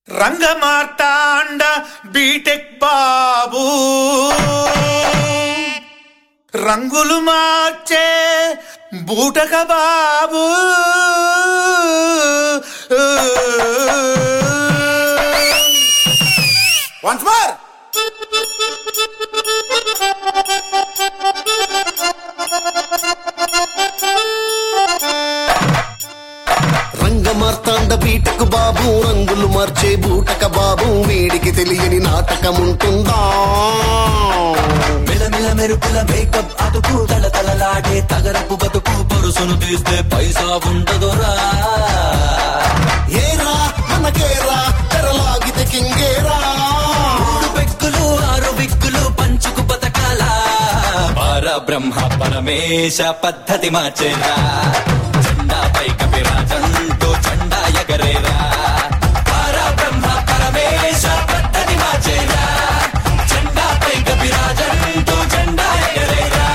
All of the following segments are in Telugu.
రంగమార్తాండ బీటెక్ బాబు రంగులు మార్చే బూటక బాబు వన్స్ మోర్ రంగమార్తాండ బీటకు బాబు రంగులు మార్చే బూటక బాబు వీడికి తెలియని నాటకం ఉంటుందా మిలమిల మెరుపుల మేకప్ అతుకు తల తలలాడే తగరపు బతుకు పరుసును తీస్తే పైసా ఉండదురా ఏరా మనకేరా తెరలాగితే కింగేరా మూడు పెక్కులు ఆరు విక్కులు పంచుకు బతకాల పర బ్రహ్మ పరమేశ పద్ధతి మార్చేరా జెండా పై కపిరాజంటూ జెండా ఎగరేరా పర బ్రహ్మ పరమేశ పద్ధతి మార్చేరా జెండా పై కపిరాజంటూ జెండా ఎగరేరా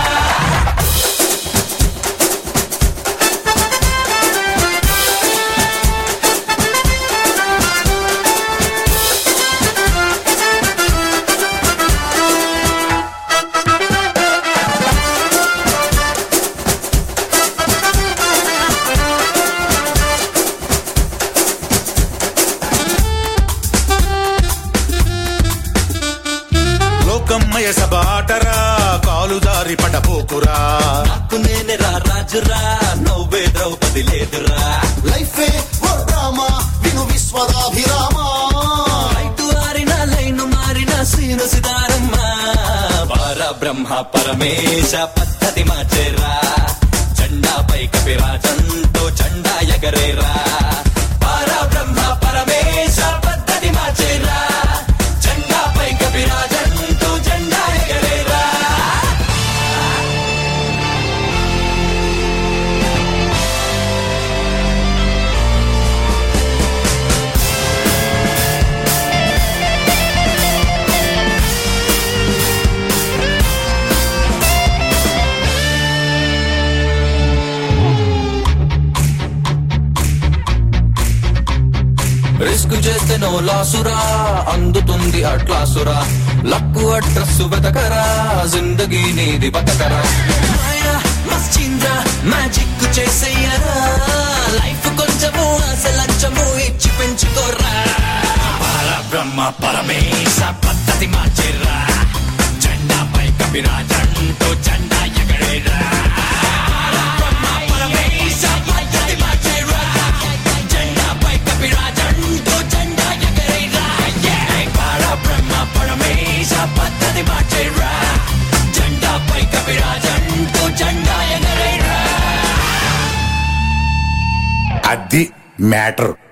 లోకమ్మయ సభ ఆటరా కాలు దారి పడబోకురా నాకు నేనే రా రాజురా నువ్వే ద్రౌపది లేదురా లైఫే ఓ డ్రామా విను విశ్వదాభిరామా లైటు ఆరిన లైను మారిన సీను సితారమ్మ పర బ్రహ్మ పరమేశ పద్ధతి మార్చేరా జెండాపై కపిరాజంతో జెండా ఎగరేరా పర బ్రహ్మ పరమేశ పద్ధతి మార్చేరా జెండాపై కపిరాజంతో జెండా ఎగరేరా రిస్క్ చేస్తే నో లాసురా అందుతుంది అట్లాసురా లక్కు అడ్రస్ వెతకరా జిందగీ నీది బతకరా మాయా మస్చింద్రా మ్యాజిక్ చేసేయరా లైఫ్ కొంచెము అసలంచము ఇచ్చి పెంచుకోరా పర బ్రహ్మ పరమేశ పద్ధతి మార్చేరా జెండాపై కపిరాజంటూ జెండా ఎగరేరా పరబ్రహ్మ పరమేశ పద్ధతి మార్చేరా జెండాపై కపిరాజంటూ జెండా ఎగరేరా పరబ్రహ్మ పరమేశ పద్ధతి మార్చేరా జెండాపై కపిరాజంటూ జెండా ఎగరేరా అది మ్యాటర్